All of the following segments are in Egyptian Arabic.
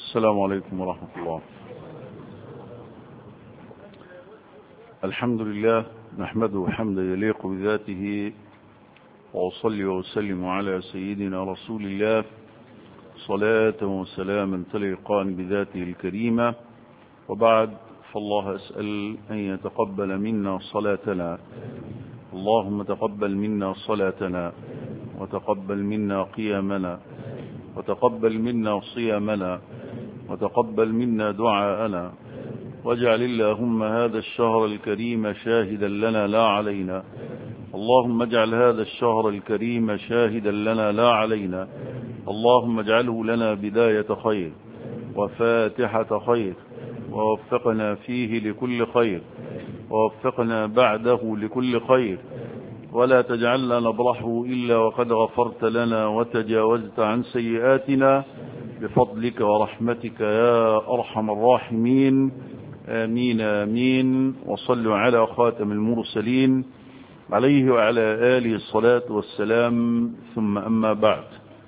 السلام عليكم ورحمة الله الحمد لله نحمده حمدا يليق بذاته وأصلي وأسلم على سيدنا رسول الله صلاة وسلاما تليقان بذاته الكريمة وبعد فالله أسأل أن يتقبل منا صلاتنا اللهم تقبل منا صلاتنا وتقبل منا قيامنا وتقبل منا صيامنا وتقبل منا دعاءنا واجعل اللهم هذا الشهر الكريم شاهدا لنا لا علينا اللهم اجعل هذا الشهر الكريم شاهدا لنا لا علينا اللهم اجعله لنا بداية خير وفاتحة خير ووفقنا فيه لكل خير ووفقنا بعده لكل خير ولا تجعلنا نبرحه إلا وقد غفرت لنا وتجاوزت عن سيئاتنا بفضلك ورحمتك يا أرحم الراحمين آمين آمين وصلوا على خاتم المرسلين عليه وعلى آله الصلاة والسلام ثم أما بعد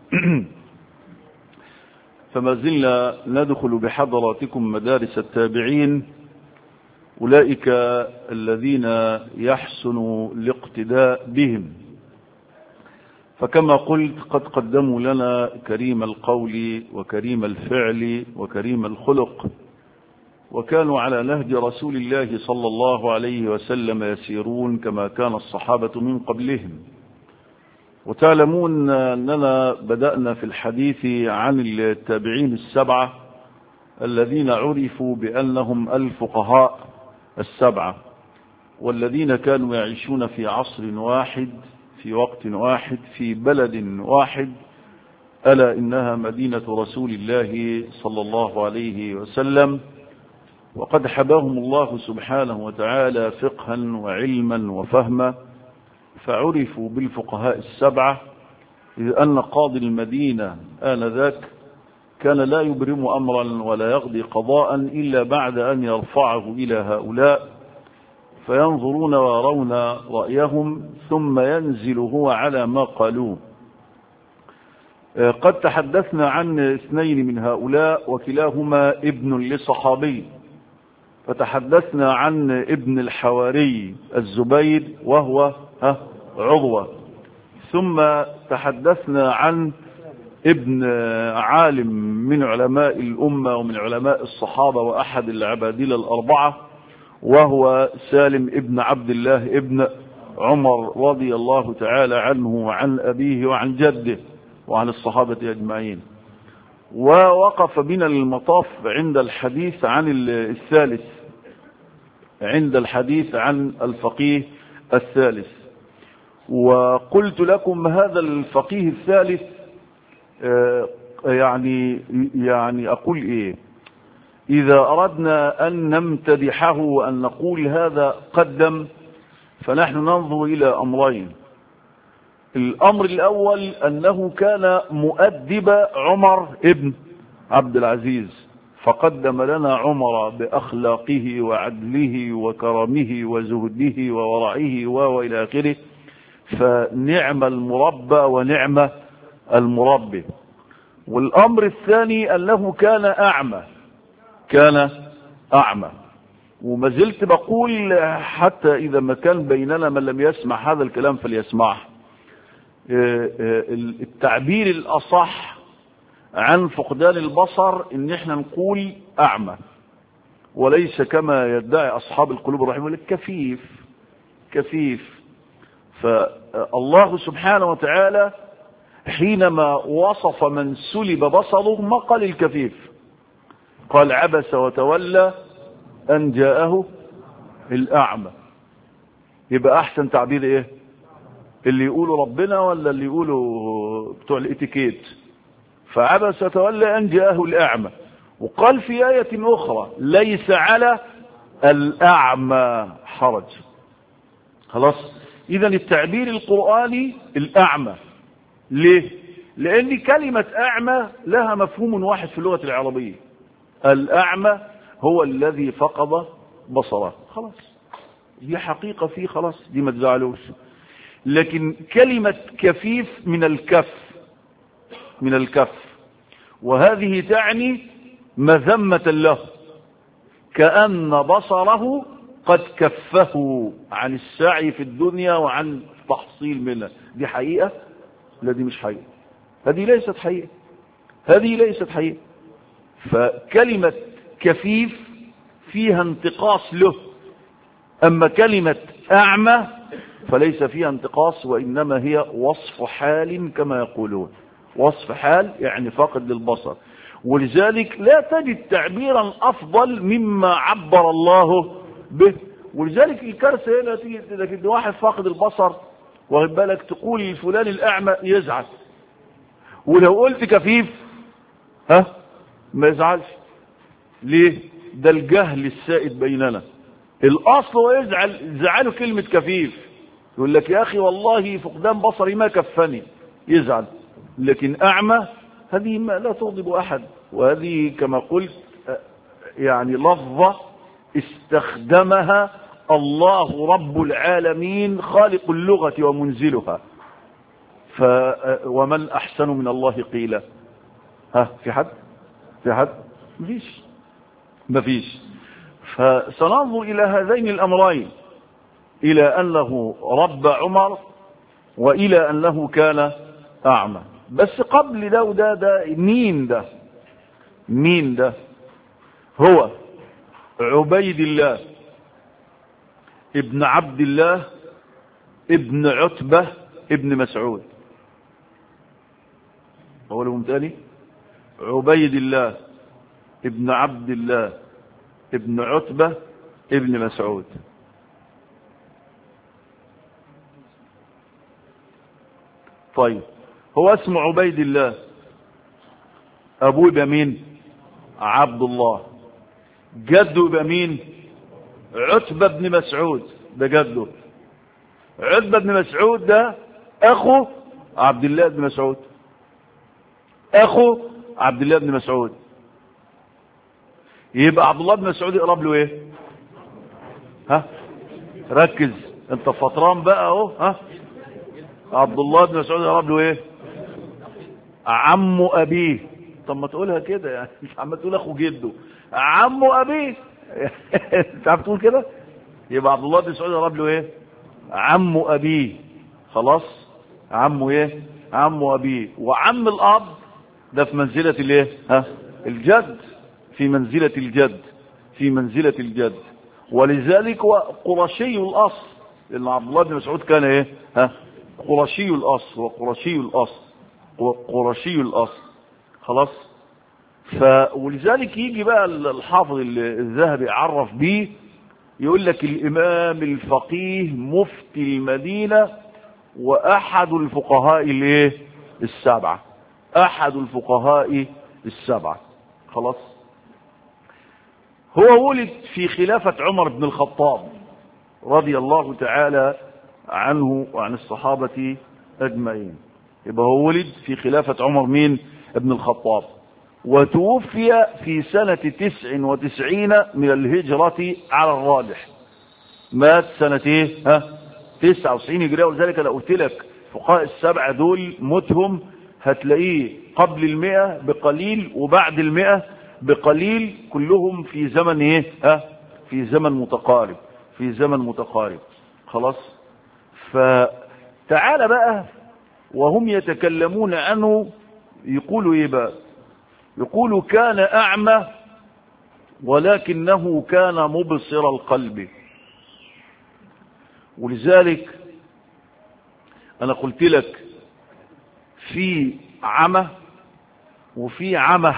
فما زلنا ندخل بحضراتكم مدارس التابعين أولئك الذين يحسن الاقتداء بهم فكما قلت قد قدموا لنا كريم القول وكريم الفعل وكريم الخلق وكانوا على نهج رسول الله صلى الله عليه وسلم يسيرون كما كان الصحابة من قبلهم وتعلمون أننا بدأنا في الحديث عن التابعين السبعة الذين عرفوا بأنهم الفقهاء السبعة والذين كانوا يعيشون في عصر واحد في وقت واحد في بلد واحد ألا إنها مدينة رسول الله صلى الله عليه وسلم وقد حباهم الله سبحانه وتعالى فقها وعلما وفهما فعرفوا بالفقهاء السبعة إذ أن قاضي المدينة آنذاك كان لا يبرم أمرا ولا يقضي قضاء إلا بعد أن يرفعه إلى هؤلاء فينظرون ويرون رأيهم ثم ينزل هو على ما قالوه قد تحدثنا عن اثنين من هؤلاء وكلاهما ابن لصحابي فتحدثنا عن ابن الحواري الزبير وهو عضوة ثم تحدثنا عن ابن عالم من علماء الأمة ومن علماء الصحابة وأحد العبادلة الأربعة وهو سالم ابن عبد الله ابن عمر رضي الله تعالى عنه وعن أبيه وعن جده وعن الصحابة أجمعين ووقف بنا المطاف عند الحديث عن الثالث عند الحديث عن الفقيه الثالث وقلت لكم هذا الفقيه الثالث يعني يعني أقول إيه إذا أردنا أن نمتدحه وأن نقول هذا قدم فنحن ننظر إلى أمرين الأمر الأول أنه كان مؤدب عمر ابن عبد العزيز فقدم لنا عمر بأخلاقه وعدله وكرمه وزهده وورعه وإلى آخره فنعم المربى ونعم المربي والأمر الثاني أنه كان أعمى كان أعمى وما زلت بقول حتى إذا ما كان بيننا من لم يسمع هذا الكلام فليسمعه التعبير الأصح عن فقدان البصر ان احنا نقول أعمى وليس كما يدعي أصحاب القلوب الرحيم لك كفيف كفيف فالله سبحانه وتعالى حينما وصف من سلب بصره ما قال الكفيف قال عبس وتولى أن جاءه الأعمى يبقى أحسن تعبير إيه اللي يقولوا ربنا ولا اللي يقولوا بتوع الاتيكيت فعبس وتولى أن جاءه الأعمى وقال في آية أخرى ليس على الأعمى حرج خلاص إذا التعبير القرآني الأعمى ليه لأن كلمة أعمى لها مفهوم واحد في اللغة العربية الأعمى هو الذي فقد بصره خلاص دي حقيقة فيه خلاص دي ما تزعلوش لكن كلمة كفيف من الكف من الكف وهذه تعني مذمة له كأن بصره قد كفه عن السعي في الدنيا وعن تحصيل منها دي حقيقة لا دي مش حقيقة هذه ليست حقيقة هذه ليست حقيقة فكلمة كفيف فيها انتقاص له أما كلمة أعمى فليس فيها انتقاص وإنما هي وصف حال كما يقولون وصف حال يعني فاقد للبصر ولذلك لا تجد تعبيرا أفضل مما عبر الله به ولذلك الكارثة هنا تيجي لكن واحد فاقد البصر واخد بالك تقول لفلان الأعمى يزعل ولو قلت كفيف ها ما يزعلش ليه ده الجهل السائد بيننا الاصل هو يزعل زعله كلمة كفيف يقول لك يا اخي والله فقدان بصري ما كفني يزعل لكن اعمى هذه ما لا تغضب احد وهذه كما قلت يعني لفظة استخدمها الله رب العالمين خالق اللغة ومنزلها ف ومن احسن من الله قيلا ها في حد في حد مفيش مفيش فسننظر الى هذين الامرين الى انه رب عمر والى انه كان اعمى بس قبل ده وده ده مين ده مين ده هو عبيد الله ابن عبد الله ابن عتبة ابن مسعود أولهم تاني عبيد الله ابن عبد الله ابن عتبة ابن مسعود طيب هو اسمه عبيد الله ابوه يبقى مين عبد الله جده يبقى مين عتبة بن مسعود ده جده عتبة بن مسعود ده اخو عبد الله بن مسعود اخو عبد الله بن مسعود يبقى عبد الله بن مسعود يقرب له ايه ها ركز انت فطران بقى اهو ها عبد الله بن مسعود يقرب له ايه عم ابيه طب ما تقولها كده يعني مش عم تقول اخو جده عم ابيه انت عارف تقول كده يبقى عبد الله بن مسعود يقرب له ايه عم ابيه خلاص عمه ايه عم ابيه وعم الاب ده في منزله الايه ها الجد في منزلة الجد في منزلة الجد ولذلك هو قرشي الأصل لأن عبد الله بن مسعود كان إيه ها قرشي الأصل وقرشي الأصل وقرشي الأصل خلاص ف ولذلك يجي بقى الحافظ الذهبي عرف بيه يقول لك الإمام الفقيه مفتي المدينة وأحد الفقهاء الايه السبعة أحد الفقهاء السبعة خلاص هو ولد في خلافة عمر بن الخطاب رضي الله تعالى عنه وعن الصحابة أجمعين يبقى هو ولد في خلافة عمر مين ابن الخطاب وتوفي في سنة تسع وتسعين من الهجرة على الراجح مات سنة ايه ها تسعة وتسعين هجرية ولذلك انا قلت لك فقهاء السبعة دول موتهم هتلاقيه قبل المئة بقليل وبعد المئة بقليل كلهم في زمن ايه ها في زمن متقارب في زمن متقارب خلاص فتعال بقى وهم يتكلمون عنه يقولوا ايه بقى يقولوا كان اعمى ولكنه كان مبصر القلب ولذلك انا قلت لك في عمى وفي عمى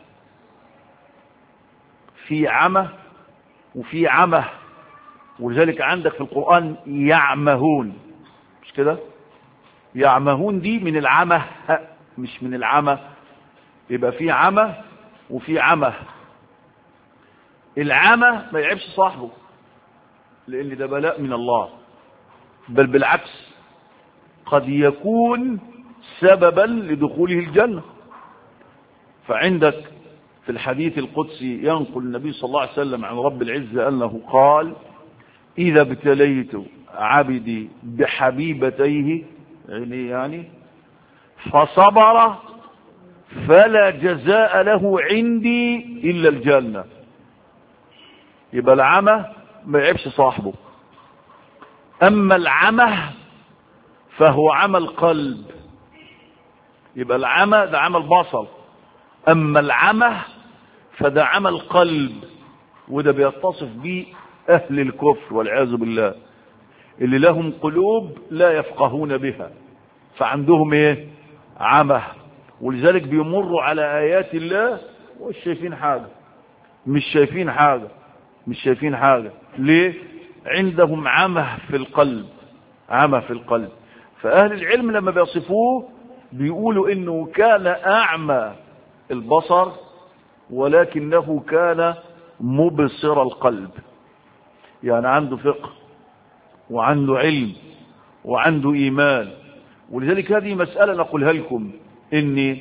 في عمى وفي عمى ولذلك عندك في القرآن يعمهون مش كده يعمهون دي من العمى مش من العمى يبقى في عمى وفي عمى العمى ما يعيبش صاحبه لان ده بلاء من الله بل بالعكس قد يكون سببا لدخوله الجنة فعندك في الحديث القدسي ينقل النبي صلى الله عليه وسلم عن رب العزة أنه قال إذا ابتليت عبدي بحبيبتيه يعني يعني فصبر فلا جزاء له عندي إلا الجنة يبقى العمى ما يعيبش صاحبه أما العمى فهو عمى القلب يبقى العمى ده عمى البصر أما العمى فده عمى القلب وده بيتصف به أهل الكفر والعياذ بالله اللي لهم قلوب لا يفقهون بها فعندهم ايه عمى ولذلك بيمروا على آيات الله ومش شايفين حاجة مش شايفين حاجة مش شايفين حاجة ليه عندهم عمى في القلب عمى في القلب فأهل العلم لما بيصفوه بيقولوا انه كان اعمى البصر ولكنه كان مبصر القلب يعني عنده فقه وعنده علم وعنده ايمان ولذلك هذه مسألة نقولها لكم ان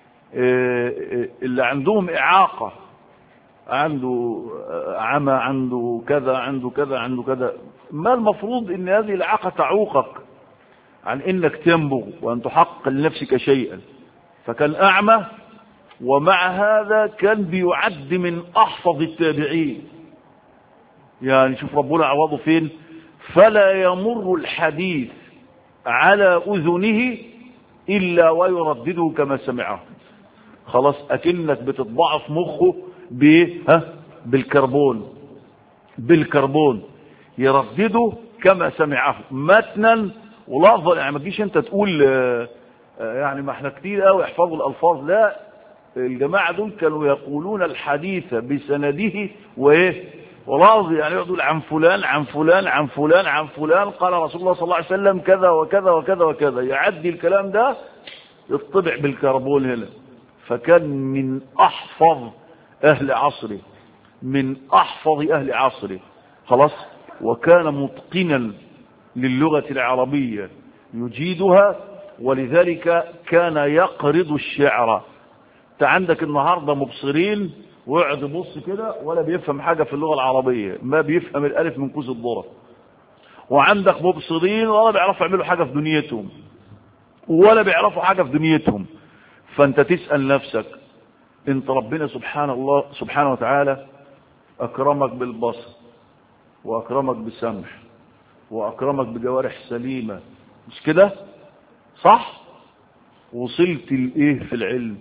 اللي عندهم اعاقة عنده عمى عنده كذا عنده كذا عنده كذا ما المفروض ان هذه الاعاقة تعوقك عن انك تنبغ وان تحقق لنفسك شيئا فكان اعمى ومع هذا كان بيعد من احفظ التابعين يعني شوف ربنا عوضه فين فلا يمر الحديث على اذنه الا ويردده كما سمعه خلاص اكنك بتضعف مخه بايه ها بالكربون بالكربون يردده كما سمعه متنا ولفظا يعني ما تجيش انت تقول يعني ما احنا كتير قوي يحفظوا الالفاظ لا الجماعه دول كانوا يقولون الحديث بسنده وايه ولفظ يعني يقول عن فلان عن فلان عن فلان عن فلان قال رسول الله صلى الله عليه وسلم كذا وكذا وكذا وكذا يعدي الكلام ده يطبع بالكربون هنا فكان من احفظ اهل عصره من احفظ اهل عصره خلاص وكان متقنا للغة العربية يجيدها ولذلك كان يقرض الشعر انت عندك النهاردة مبصرين ويقعد يبص كده ولا بيفهم حاجة في اللغة العربية ما بيفهم الألف من كوز الذرة وعندك مبصرين ولا بيعرفوا يعملوا حاجة في دنيتهم ولا بيعرفوا حاجة في دنيتهم فانت تسأل نفسك انت ربنا سبحانه الله سبحانه وتعالى اكرمك بالبصر واكرمك بالسمع واكرمك بجوارح سليمة مش كده صح وصلت لايه في العلم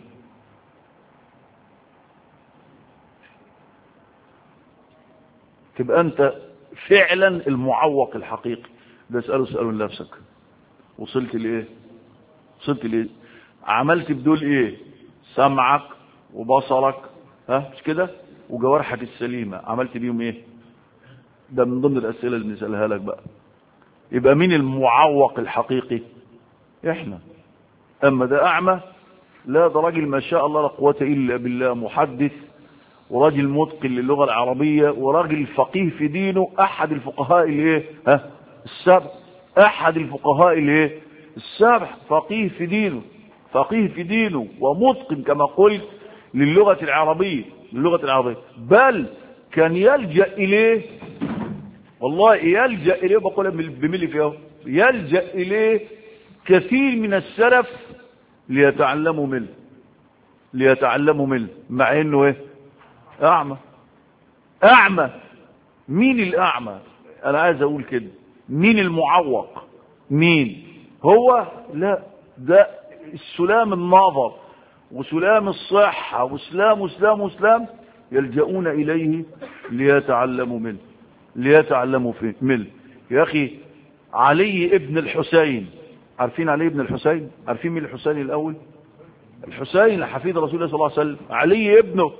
تبقى انت فعلا المعوق الحقيقي ده اسأله اسأله لنفسك وصلت لايه وصلت لايه عملت بدول ايه سمعك وبصرك ها مش كده وجوارحك السليمة عملت بيهم ايه ده من ضمن الاسئله اللي بنسالها لك بقى يبقى مين المعوق الحقيقي احنا اما ده اعمى لا ده راجل ما شاء الله لا قوه الا بالله محدث وراجل متقن للغه العربيه وراجل فقيه في دينه احد الفقهاء الايه ها السبع احد الفقهاء الايه السبع فقيه في دينه فقيه في دينه ومتقن كما قلت للغه العربيه للغه العربيه بل كان يلجا اليه والله يلجأ إليه بقول بملي فيه يلجأ إليه كثير من السلف ليتعلموا منه ليتعلموا منه مع انه ايه اعمى اعمى مين الاعمى انا عايز اقول كده مين المعوق مين هو لا ده السلام النظر وسلام الصحة وسلام وسلام وسلام يلجؤون إليه ليتعلموا منه ليتعلموا فيه منه يا أخي علي ابن الحسين عارفين علي ابن الحسين عارفين مين الحسين الأول الحسين حفيد رسول الله صلى الله عليه وسلم علي ابنه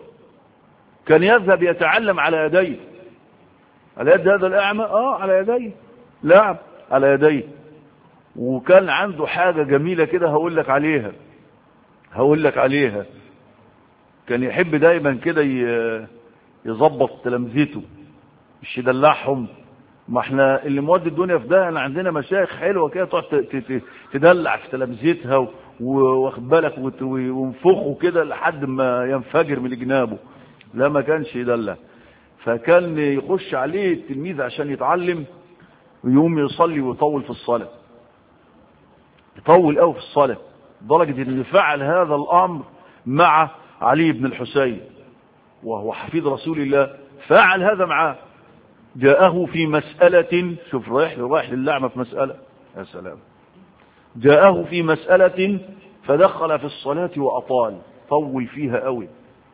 كان يذهب يتعلم على يديه على يد هذا الأعمى اه على يديه لا على يديه وكان عنده حاجة جميلة كده هقول لك عليها هقول لك عليها كان يحب دايما كده يظبط تلامذته مش يدلعهم ما احنا اللي مودي الدنيا في ده انا عندنا مشايخ حلوه كده تقعد تدلع في تلامذتها واخد بالك وينفخوا كده لحد ما ينفجر من جنابه لا ما كانش يدلع فكان يخش عليه التلميذ عشان يتعلم ويقوم يصلي ويطول في الصلاه يطول قوي في الصلاه لدرجه ان فعل هذا الامر مع علي بن الحسين وهو حفيد رسول الله فعل هذا معاه جاءه في مسألة شوف رايح رايح للعمة في مسألة يا سلام جاءه في مسألة فدخل في الصلاة وأطال طول فيها قوي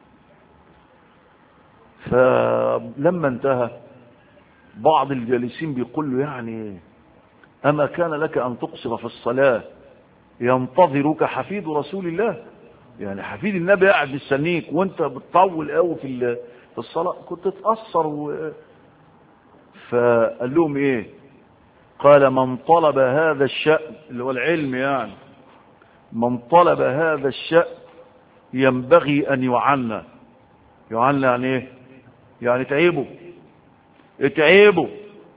فلما انتهى بعض الجالسين بيقول له يعني أما كان لك أن تقصر في الصلاة ينتظرك حفيد رسول الله يعني حفيد النبي قاعد مستنيك وانت بتطول قوي في في الصلاة كنت تأثر و... فقال لهم ايه قال من طلب هذا الشأن اللي هو العلم يعني من طلب هذا الشأن ينبغي أن يعنى يعنى يعني ايه يعني تعيبه اتعيبه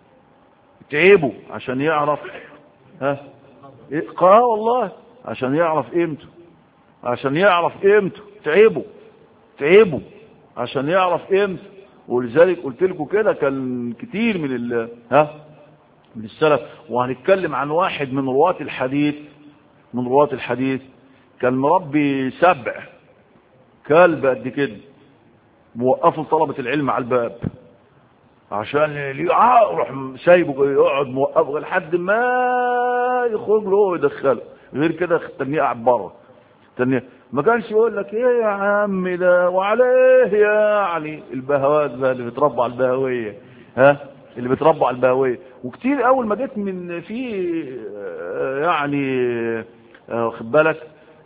اتعيبه عشان يعرف ها إيه؟ اه والله عشان يعرف قيمته عشان يعرف قيمته تعيبه تعيبه عشان يعرف قيمته ولذلك قلت لكم كده كان كتير من ال ها من السلف وهنتكلم عن واحد من رواة الحديث من رواة الحديث كان مربي سبع كلب قد كده موقفوا طلبة العلم على الباب عشان يروح سايبه يقعد موقفه لحد ما يخرج له ويدخله غير كده تنيه قاعد بره تنيه ما كانش يقول لك ايه يا عم ده وعليه يعني البهوات بقى اللي بيتربوا على البهويه ها اللي بيتربوا على البهويه وكتير اول ما جيت من في يعني واخد بالك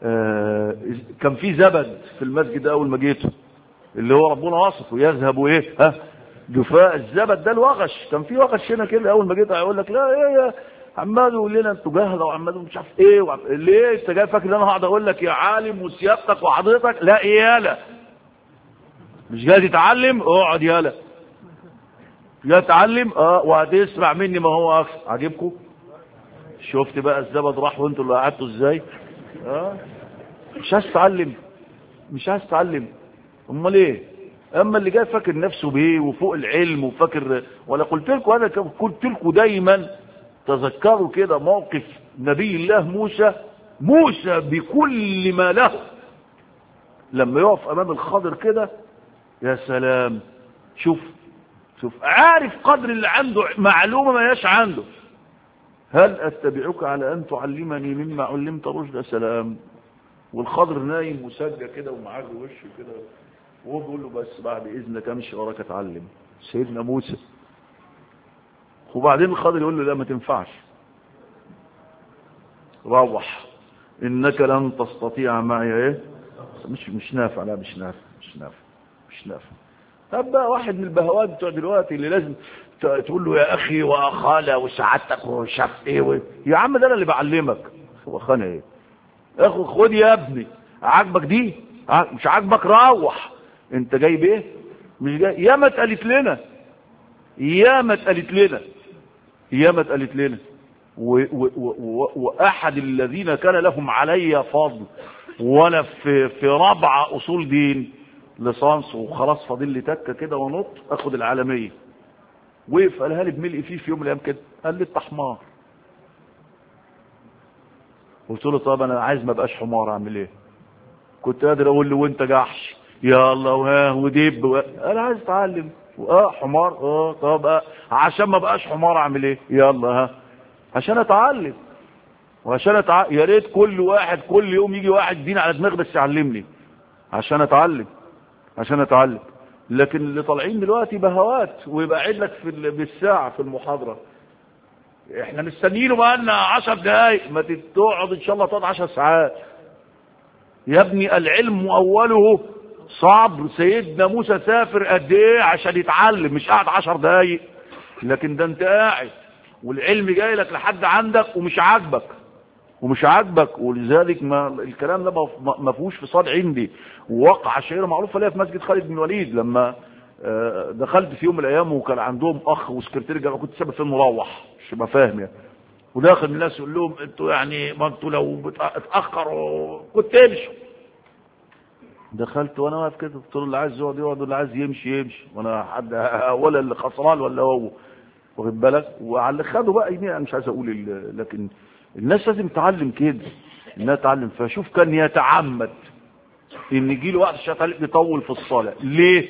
كان في زبد في المسجد اول ما جيته اللي هو ربنا وصفه يذهب ايه ها جفاء الزبد ده الوغش كان في وغش هنا كده اول ما جيت يقول لك لا ايه يا عمال يقول لنا انتوا جهله وعمال مش عارف ايه وعم... ليه انت جاي فاكر ان انا هقعد اقول لك يا عالم وسيادتك وحضرتك لا ايه يالا مش جاي تتعلم اقعد يالا جاي تتعلم اه وهتسمع مني ما هو اكثر عاجبكم شفت بقى الزبد راح وانتوا اللي قعدتوا ازاي اه مش عايز تتعلم مش عايز تتعلم امال ايه اما اللي جاي فاكر نفسه بايه وفوق العلم وفاكر ولا قلت لكم انا قلت لكم دايما تذكروا كده موقف نبي الله موسى موسى بكل ما له لما يقف امام الخضر كده يا سلام شوف شوف عارف قدر اللي عنده معلومه ما ياش عنده هل اتبعك على ان تعلمني مما علمت رشد سلام والخضر نايم وسجى كده ومعاه وشه كده وهو بيقول له بس بعد اذنك امشي وراك اتعلم سيدنا موسى وبعدين الخضر يقول له لا ما تنفعش روح انك لن تستطيع معي ايه مش مش نافع لا مش نافع مش نافع مش نافع طب بقى واحد من البهوات بتوع دلوقتي اللي لازم تقول له يا اخي واخاله وسعادتك وشاف ايه و... يا عم ده انا اللي بعلمك هو خانه ايه اخو خد يا ابني عاجبك دي مش عاجبك روح انت جايب ايه مش جاي يا ما اتقالت لنا يا ما اتقالت لنا يا ما اتقالت لنا و و و واحد الذين كان لهم علي فضل وانا في في رابعه اصول دين لصانس وخلاص فاضل لي تكه كده ونط اخد العالميه وقف قالها لي بملء فيه في يوم من الايام كده قال لي انت حمار قلت له طب انا عايز ما ابقاش حمار اعمل ايه كنت قادر اقول له وانت جحش يا الله وها ودب و... انا عايز اتعلم اه حمار اه طب آه. عشان ما بقاش حمار اعمل ايه يلا ها عشان اتعلم وعشان أتع... يا ريت كل واحد كل يوم يجي واحد دين على دماغي بس يعلمني عشان اتعلم عشان اتعلم لكن اللي طالعين دلوقتي بهوات ويبقى قاعد لك في ال... بالساعه في المحاضره احنا مستنيينه بقالنا 10 دقايق ما تقعد ان شاء الله تقعد 10 ساعات يا ابني العلم اوله صبر سيدنا موسى سافر قد ايه عشان يتعلم مش قاعد 10 دقايق لكن ده انت قاعد والعلم جاي لك لحد عندك ومش عاجبك ومش عاجبك ولذلك ما الكلام ده ما فيهوش فصاد عندي وواقع شهيره معروفه ليا في مسجد خالد بن الوليد لما دخلت في يوم من الايام وكان عندهم اخ وسكرتير جامعه كنت سابق فين مروح مش بقى فاهم يعني وداخل الناس يقول لهم انتوا يعني ما انتوا لو اتاخروا كنت تمشوا دخلت وانا واقف كده قلت له اللي عايز يقعد يقعد واللي عايز يمشي يمشي وانا حد ولا اللي خسران ولا هو واخد بالك وعلى اللي خده بقى يمين انا مش عايز اقول لكن الناس لازم تعلم كده انها تعلم فشوف كان يتعمد ان يجي له وقت الشيخ علي يطول في الصلاة ليه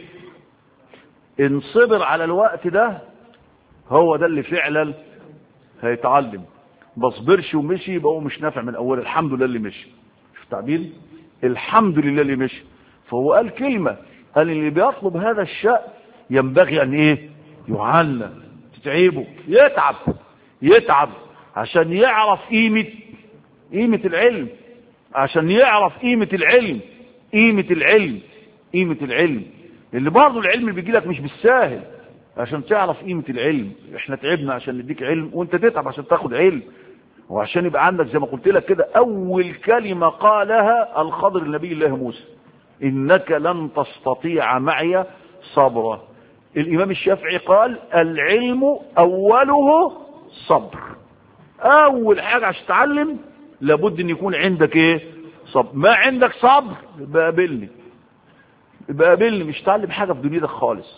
ان صبر على الوقت ده هو ده اللي فعلا هيتعلم ما صبرش ومشي يبقى هو مش نافع من اول الحمد لله اللي مشي شوف تعبير الحمد لله اللي مشي فهو قال كلمة قال اللي بيطلب هذا الشأن ينبغي ان ايه يعلم تتعبه يتعب يتعب عشان يعرف قيمة قيمة العلم عشان يعرف قيمة العلم قيمة العلم قيمة العلم اللي برضه العلم بيجي لك مش بالساهل عشان تعرف قيمة العلم احنا تعبنا عشان نديك علم وانت تتعب عشان تاخد علم وعشان يبقى عندك زي ما قلت لك كده اول كلمة قالها الخضر النبي الله موسى انك لن تستطيع معي صبرا الامام الشافعي قال العلم اوله صبر اول حاجة عشان تتعلم لابد ان يكون عندك ايه صبر ما عندك صبر يبقى قابلني يبقى قابلني مش تعلم حاجة في دنيتك خالص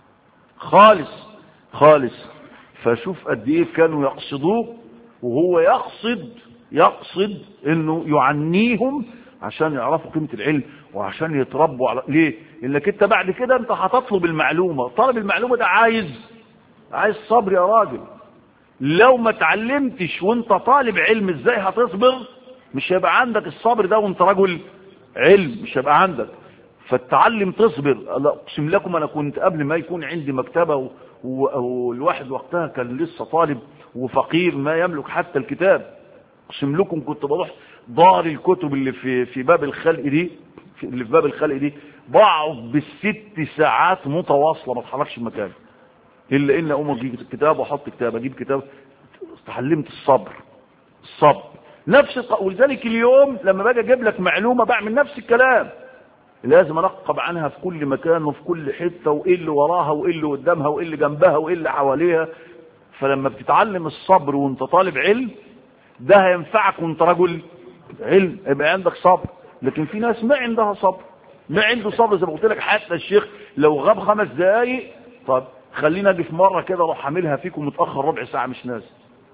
خالص خالص فشوف قد ايه كانوا يقصدوه وهو يقصد يقصد انه يعنيهم عشان يعرفوا قيمة العلم وعشان يتربوا على ليه انك انت بعد كده انت هتطلب المعلومة طلب المعلومة ده عايز عايز صبر يا راجل لو ما اتعلمتش وانت طالب علم ازاي هتصبر مش هيبقى عندك الصبر ده وانت رجل علم مش هيبقى عندك فالتعلم تصبر لا اقسم لكم انا كنت قبل ما يكون عندي مكتبة والواحد وقتها كان لسه طالب وفقير ما يملك حتى الكتاب اقسم لكم كنت بروح دار الكتب اللي في في باب الخلق دي في اللي في باب الخلق دي بقعد بالست ساعات متواصله ما اتحركش من مكاني الا ان اقوم اجيب كتاب واحط كتاب اجيب كتاب تعلمت الصبر الصبر نفس الق... ولذلك اليوم لما باجي اجيب لك معلومه بعمل نفس الكلام لازم انقب عنها في كل مكان وفي كل حته وايه اللي وراها وايه اللي قدامها وايه اللي جنبها وايه اللي حواليها فلما بتتعلم الصبر وانت طالب علم ده هينفعك وانت رجل علم يبقى عندك صبر لكن في ناس ما عندها صبر ما عنده صبر زي ما قلت لك حتى الشيخ لو غاب خمس دقايق طب خلينا اجي في مره كده اروح عاملها فيكم متاخر ربع ساعه مش نازل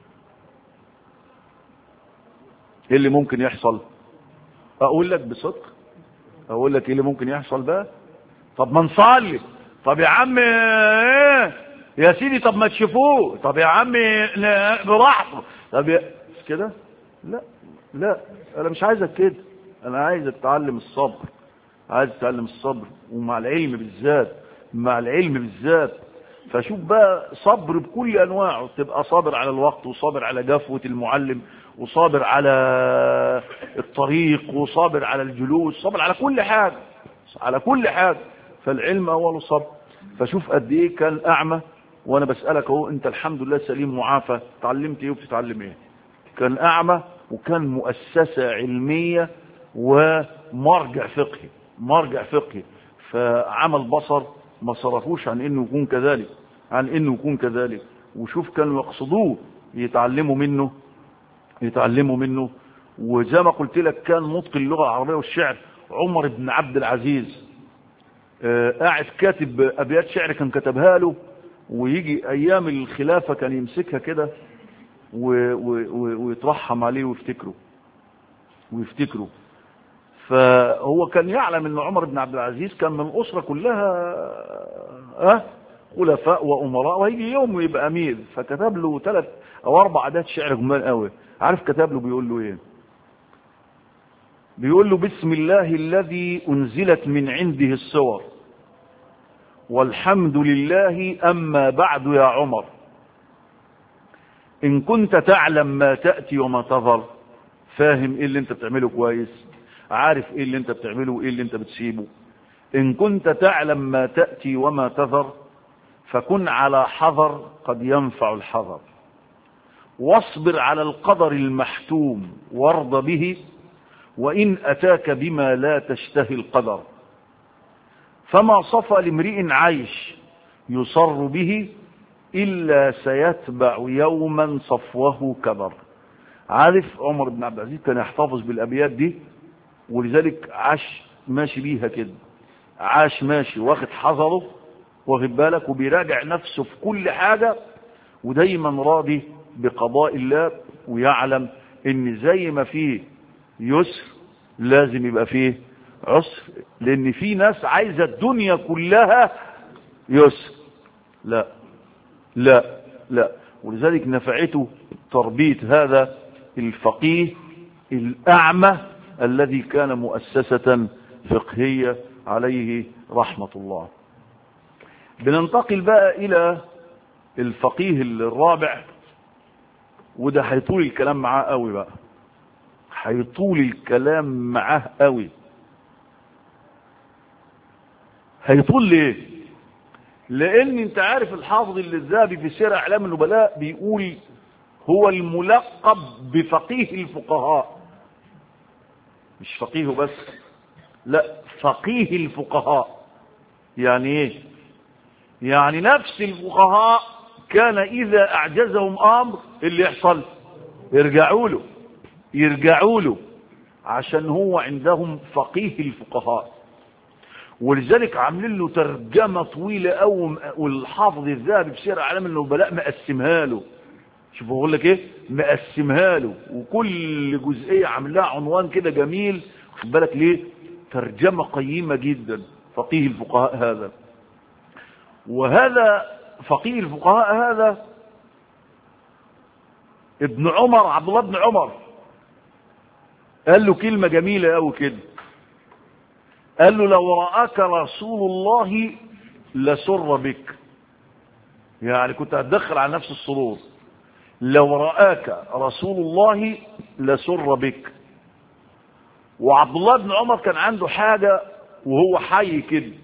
ايه اللي ممكن يحصل اقول لك بصدق اقول لك ايه اللي ممكن يحصل بقى طب ما نصلي طب يا عم ايه يا سيدي طب ما تشوفوه طب يا عم براحته طب يا مش كده لا لا انا مش عايزك كده انا عايزك تتعلم الصبر عايز تتعلم الصبر ومع العلم بالذات مع العلم بالذات فشوف بقى صبر بكل انواعه تبقى صابر على الوقت وصابر على جفوة المعلم وصابر على الطريق وصابر على الجلوس صابر على كل حاجة على كل حاجة فالعلم اوله صبر فشوف قد ايه كان اعمى وانا بسألك اهو انت الحمد لله سليم معافى تعلمت ايه وبتتعلم ايه كان اعمى وكان مؤسسة علمية ومرجع فقهي مرجع فقهي فعمل بصر ما صرفوش عن انه يكون كذلك عن انه يكون كذلك وشوف كانوا يقصدوه يتعلموا منه يتعلموا منه وزي ما قلت لك كان متقن اللغة العربية والشعر عمر بن عبد العزيز آه قاعد كاتب ابيات شعر كان كتبها له ويجي ايام الخلافة كان يمسكها كده ويترحم عليه ويفتكره ويفتكره فهو كان يعلم ان عمر بن عبد العزيز كان من الاسرة كلها اه خلفاء وامراء وهيجي يوم ويبقى امير فكتب له ثلاث او اربع عادات شعر جمال قوي عارف كتب له بيقول له ايه بيقول له بسم الله الذي انزلت من عنده الصور والحمد لله اما بعد يا عمر ان كنت تعلم ما تأتي وما تظهر فاهم ايه اللي انت بتعمله كويس عارف ايه اللي انت بتعمله وايه اللي انت بتسيبه ان كنت تعلم ما تأتي وما تظهر فكن على حذر قد ينفع الحذر واصبر على القدر المحتوم وارض به وإن أتاك بما لا تشتهي القدر فما صفى لامرئ عيش يصر به إلا سيتبع يوما صفوه كبر عارف عمر بن عبد العزيز كان يحتفظ بالأبيات دي ولذلك عاش ماشي بيها كده عاش ماشي واخد حذره واخد بالك وبيراجع نفسه في كل حاجة ودايما راضي بقضاء الله ويعلم ان زي ما فيه يسر لازم يبقى فيه عسر لان في ناس عايزة الدنيا كلها يسر لا لا لا ولذلك نفعته تربية هذا الفقيه الأعمى الذي كان مؤسسة فقهية عليه رحمة الله بننتقل بقى إلى الفقيه الرابع وده هيطول الكلام معاه قوي بقى هيطول الكلام معاه قوي هيطول ليه لان انت عارف الحافظ الذهبي في سير اعلام النبلاء بيقول هو الملقب بفقيه الفقهاء مش فقيه بس لا فقيه الفقهاء يعني ايه يعني نفس الفقهاء كان اذا اعجزهم امر اللي يحصل يرجعوا له يرجعوا له عشان هو عندهم فقيه الفقهاء ولذلك عاملين له ترجمه طويله قوي والحافظ الذهبي في سير اعلام النبلاء مقسمها له شوف بقول لك ايه مقسمها له وكل جزئيه عامل لها عنوان كده جميل خد بالك ليه ترجمه قيمه جدا فقيه الفقهاء هذا وهذا فقيه الفقهاء هذا ابن عمر عبد الله بن عمر قال له كلمه جميله قوي كده قال له لو رآك رسول الله لسر بك يعني كنت هتدخل على نفس السرور لو رآك رسول الله لسر بك وعبد الله بن عمر كان عنده حاجة وهو حي كده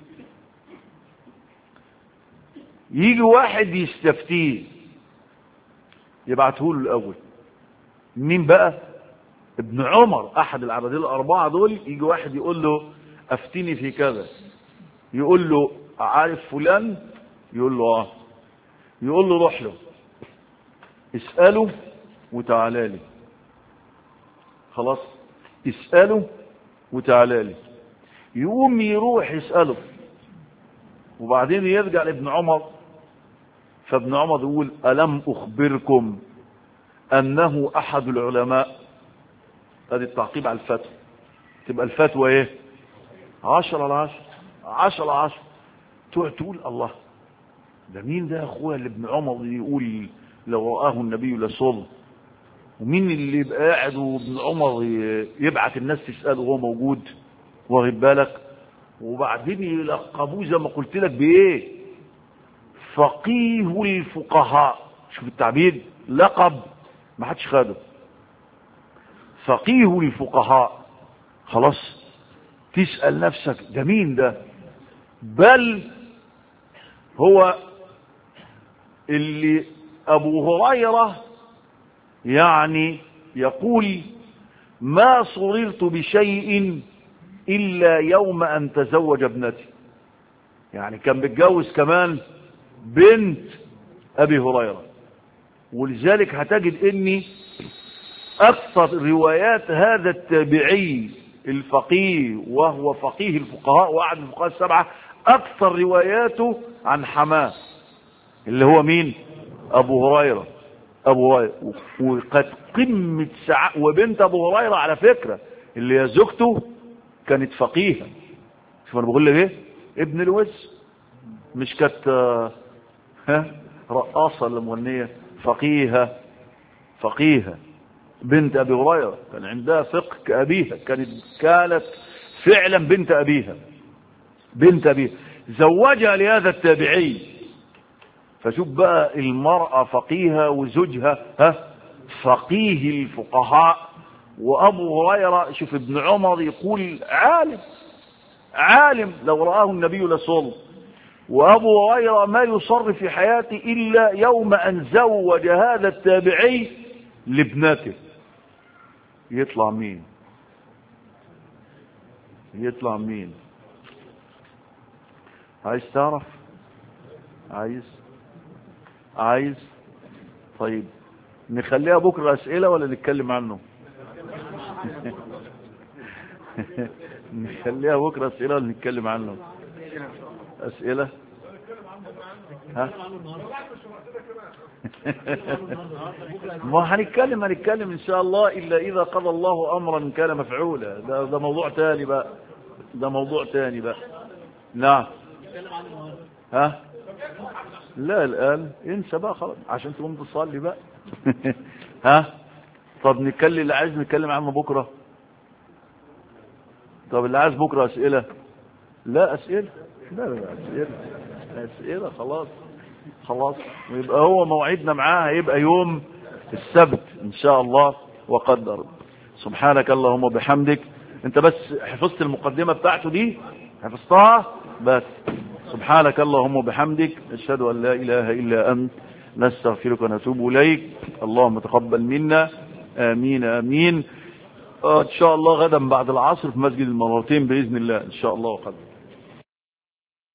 يجي واحد يستفتيه يبعته له الأول مين بقى ابن عمر أحد العبادين الأربعة دول يجي واحد يقول له أفتني في كذا يقول له عارف فلان يقول له اه يقول له روح له اسأله وتعالى لي خلاص اسأله وتعالى لي يقوم يروح يسأله وبعدين يرجع لابن عمر فابن عمر يقول ألم أخبركم أنه أحد العلماء هذه التعقيب على الفتوى تبقى الفتوى ايه عشرة على عشرة عشرة على عشرة تقعد تقول الله ده مين ده يا اخويا اللي ابن عمر يقول لو رآه النبي لصل ومين اللي يبقى قاعد وابن عمر يبعت الناس تسأله وهو موجود واخد بالك وبعدين يلقبوه زي ما قلت لك بايه فقيه الفقهاء شوف التعبير لقب ما حدش خده فقيه الفقهاء خلاص تسأل نفسك ده مين ده بل هو اللي أبو هريرة يعني يقول ما صررت بشيء إلا يوم أن تزوج ابنتي يعني كان بيتجوز كمان بنت أبي هريرة ولذلك هتجد إني أكثر روايات هذا التابعي الفقيه وهو فقيه الفقهاء وأحد الفقهاء السبعة أكثر رواياته عن حماه اللي هو مين أبو هريرة أبو هريرة وقد قمة سعاء وبنت أبو هريرة على فكرة اللي هي زوجته كانت فقيهة شوف أنا بقول لك إيه ابن الوز مش كانت ها رقاصة ولا مغنية فقيهة فقيهة بنت أبي هريرة كان عندها فقه كأبيها كانت كانت فعلا بنت أبيها بنت أبيها زوجها لهذا التابعي فشوف بقى المرأة فقيهة وزوجها ها فقيه الفقهاء وأبو هريرة شوف ابن عمر يقول عالم عالم لو رآه النبي لصل وأبو هريرة ما يصر في حياته إلا يوم أن زوج هذا التابعي لابنته يطلع مين يطلع مين عايز تعرف عايز عايز طيب نخليها بكرة أسئلة ولا نتكلم عنه نخليها بكرة أسئلة ولا نتكلم عنه أسئلة ها ما هنتكلم هنتكلم ان شاء الله الا اذا قضى الله امرا كان مفعولا ده, ده موضوع تاني بقى ده موضوع تاني بقى نعم ها لا الآن انسى بقى خلاص عشان تقوم تصلي بقى ها طب نتكلم اللي عايز نتكلم عنه بكرة طب اللي عايز بكرة أسئلة لا أسئلة لا لا أسئلة أسئلة خلاص خلاص ويبقى هو موعدنا معاه هيبقى يوم السبت إن شاء الله وقدر سبحانك اللهم وبحمدك انت بس حفظت المقدمة بتاعته دي حفظتها بس سبحانك اللهم وبحمدك نشهد أن لا إله إلا أنت نستغفرك ونتوب إليك اللهم تقبل منا آمين آمين آه إن شاء الله غدا بعد العصر في مسجد المرتين بإذن الله إن شاء الله وقدر